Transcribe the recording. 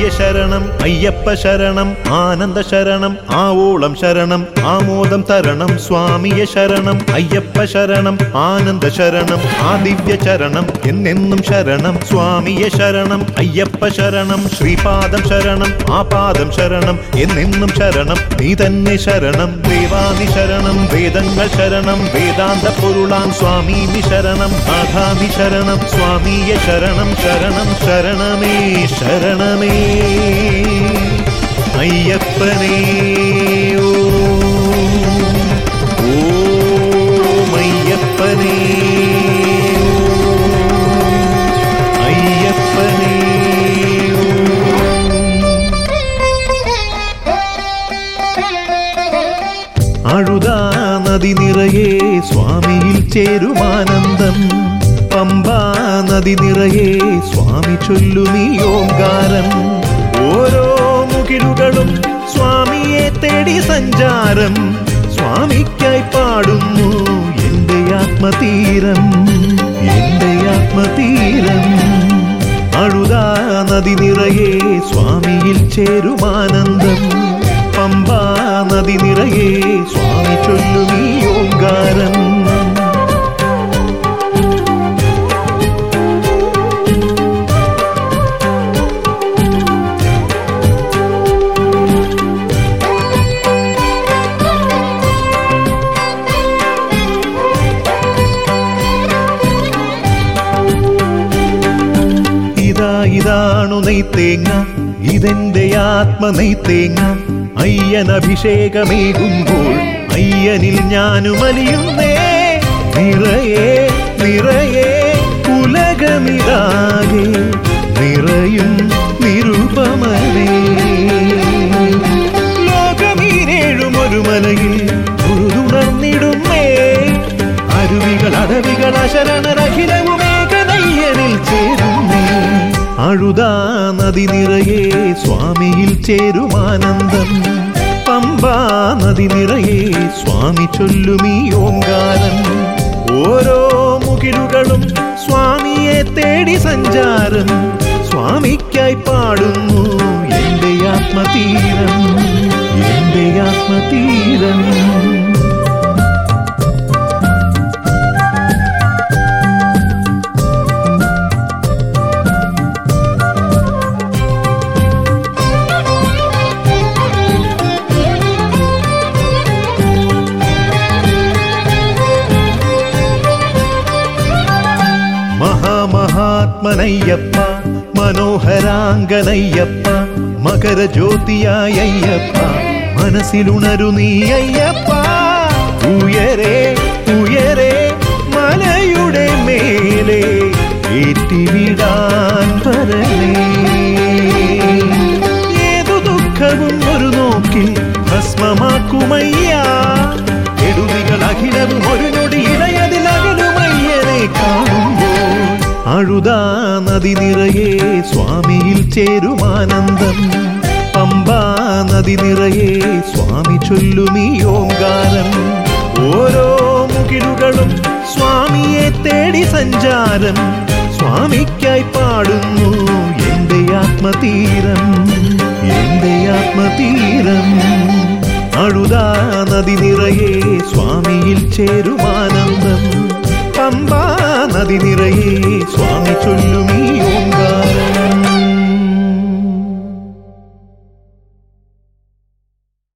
ശരണം അയ്യപ്പ ശരണം ആനന്ദ ശരണം ആവോളം ശരണം ആമോദം തരണം സ്വാമിയെ ശരണം അയ്യപ്പ ശരണം ആനന്ദ ശരണം ആ ദിവ്യ ചരണം എന്നെന്നും ശരണം സ്വാമിയെ ശരണം അയ്യപ്പ ശരണം ശ്രീപാദം ശരണം ആ പാദം ശരണം എന്നെന്നും ശരണം നീ തന്നെ ശരണം ദേവാനി ശരണം വേദങ്ങൾ ശരണം വേദാന്ത പൊരുളാം സ്വാമി ശരണം നാഥാമി ശരണം സ്വാമിയെ ശരണം ശരണം ശരണമേ ശരണമേ അയ്യപ്പനേ ഓം. ഓം അയ്യപ്പനേ ഓം. അയ്യപ്പനേ ഓം. അഴുതാ നദി നിറയെ സ്വാമിയിൽ ചേരുമാനന്ദം പമ്പാ നദി നിറയെ സ്വാമി ചൊല്ലുമീ ഓങ്കാരം ഓരോ മുകിലുകളും സ്വാമിയെ തേടി സഞ്ചാരം സ്വാമിക്കായി പാടുന്നു എന്റെ ആത്മതീരം എന്റെ ആത്മതീരം അഴുതാ നദി നിറയെ സ്വാമിയിൽ ചേരുമാനന്ദം പമ്പാ നദി നിറയെ സ്വാമി ചൊല്ലുമീ ഓങ്കാരം ഇതാ ഇതാണു നെയ്ത്തേങ്ങ ഇതെന്റെ ആത്മ നെയ്ത്തേങ്ങ അയ്യൻ അഭിഷേകമേകുമ്പോൾ അയ്യനിൽ ഞാനും അലിയുന്നേ നിറയെ നിറയെ ഉലകമിതാകെ നിറയും നിരുപമനേ ലോകമീരേഴും ഒരു മലയിൽ ഉരുതുണർന്നിടുന്നേ അരുവികൾ അടവികൾ അശരണരഹിതവുമേകനയ്യനിൽ ചേരുന്നേ അഴുതാ നദി നിറയെ സ്വാമിയിൽ ചേരുമാനന്ദം പമ്പാ നദി നിറയെ സ്വാമി ചൊല്ലുമീ ഓങ്കാരം ഓരോ മുകിലുകളും സ്വാമിയെ തേടി സഞ്ചാരം സ്വാമിക്കായി പാടുന്നു എന്റെ ആത്മതീരം എന്റെ ആത്മതീരം മഹാമഹാത്മനയ്യപ്പ മനോഹരാംഗനയ്യപ്പ മകരജ്യോതിയായ അയ്യപ്പ മനസ്സിലുണരു നീ അയ്യപ്പ ഉയരെ ഉയരെ മലയുടെ മേലെ ഏറ്റിവിടാൻ വരണേ ഏതു ദുഃഖവും ഒരു നോക്കിൽ ഭസ്മമാക്കുമയ്യ കെടുതികൾ അഖിലവും ഒരു നൊടി ഇടയതിൽ അകലുമയ്യനെ കാണുമ്പോൾ അഴുതാ നദി നിറയെ സ്വാമിയിൽ ചേരുമാനന്ദം പമ്പാ നദി നിറയെ സ്വാമി ചൊല്ലുമീ ഓങ്കാരം ഓരോ മുകിലുകളും സ്വാമിയെ തേടി സഞ്ചാരം സ്വാമിക്കായി പാടുന്നു എന്റെ ആത്മതീരം എന്റെ ആത്മതീരം അഴുതാ നദി നിറയെ സ്വാമിയിൽ ചേരുമാനന്ദം പമ്പാ നദി നിറയെ സ്വാമി ചൊല്ലു